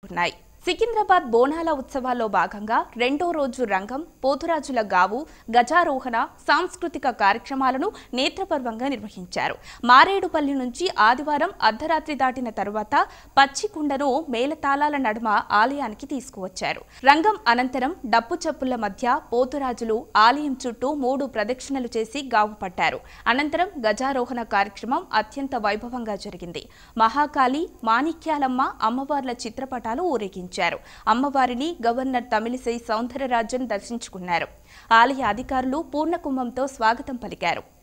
దక్కించుకున్నాయి సికింద్రాబాద్ బోనాల ఉత్సవాల్లో భాగంగా రెండో రోజు రంగం పోతురాజుల గావు గజారోహణ సాంస్కృతిక కార్యక్రమాలను నేత్రపర్వంగా నిర్వహించారు మారేడుపల్లి నుంచి ఆదివారం అర్ధరాత్రి దాటిన తరువాత పచ్చికుండను మేళతాళాల నడుమ ఆలయానికి తీసుకువచ్చారు రంగం అనంతరం డప్పు చప్పుల మధ్య పోతురాజులు ఆలయం చుట్టూ మూడు ప్రదక్షిణలు చేసి గావు పట్టారు అనంతరం గజారోహణ కార్యక్రమం అత్యంత వైభవంగా జరిగింది మహాకాళి మాణిక్యాలమ్మ అమ్మవార్ల చిత్రపటాలు ఊరేగించారు అమ్మవారిని గవర్నర్ తమిళిసై సౌందరరాజన్ దర్శించుకున్నారు ఆలయ అధికారులు పూర్ణకుంభంతో స్వాగతం పలికారు